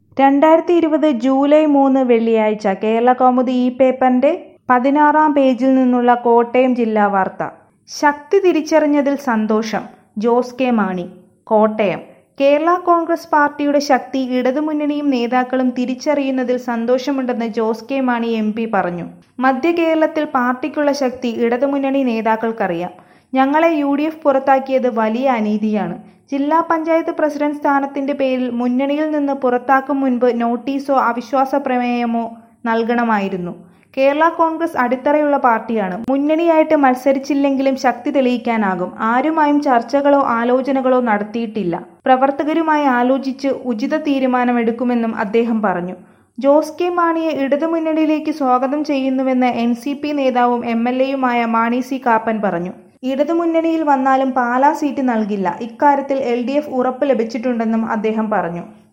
രണ്ടായിരത്തി ഇരുപത് ജൂലൈ മൂന്ന് വെള്ളിയാഴ്ച കേരളകൗമുദി ഈ പേപ്പറിന്റെ പതിനാറാം പേജിൽ നിന്നുള്ള കോട്ടയം ജില്ലാ വാർത്ത ശക്തി തിരിച്ചറിഞ്ഞതിൽ സന്തോഷം ജോസ് കെ മാണി കോട്ടയം കേരള കോൺഗ്രസ് പാർട്ടിയുടെ ശക്തി ഇടതുമുന്നണിയും നേതാക്കളും തിരിച്ചറിയുന്നതിൽ സന്തോഷമുണ്ടെന്ന് Jose K Mani M P പറഞ്ഞു മധ്യ കേരളത്തിൽ പാർട്ടിക്കുള്ള ശക്തി ഇടതുമുന്നണി നേതാക്കൾക്കറിയാം ഞങ്ങളെ യു ഡി എഫ് പുറത്താക്കിയത് വലിയ അനീതിയാണ് ജില്ലാ പഞ്ചായത്ത് പ്രസിഡന്റ് സ്ഥാനത്തിന്റെ പേരിൽ മുന്നണിയിൽ നിന്ന് പുറത്താക്കും മുൻപ് നോട്ടീസോ അവിശ്വാസ പ്രമേയമോ നൽകണമായിരുന്നു കേരള കോൺഗ്രസ് അടിത്തറയുള്ള പാർട്ടിയാണ് മുന്നണിയായിട്ട് മത്സരിച്ചില്ലെങ്കിലും ശക്തി തെളിയിക്കാനാകും ആരുമായും ചർച്ചകളോ ആലോചനകളോ നടത്തിയിട്ടില്ല പ്രവർത്തകരുമായി ആലോചിച്ച് ഉചിത തീരുമാനമെടുക്കുമെന്നും അദ്ദേഹം പറഞ്ഞു ജോസ് കെ മാണിയെ ഇടതുമുന്നണിയിലേക്ക് സ്വാഗതം ചെയ്യുന്നുവെന്ന് എൻ സി പി നേതാവും എം എൽ എയുമായ മാണി സി കാപ്പൻ പറഞ്ഞു ഇടതുമുന്നണിയിൽ വന്നാലും പാലാ സീറ്റ് നൽകില്ല ഇക്കാര്യത്തിൽ എൽ ഡി എഫ് ഉറപ്പ് ലഭിച്ചിട്ടുണ്ടെന്നും അദ്ദേഹം പറഞ്ഞു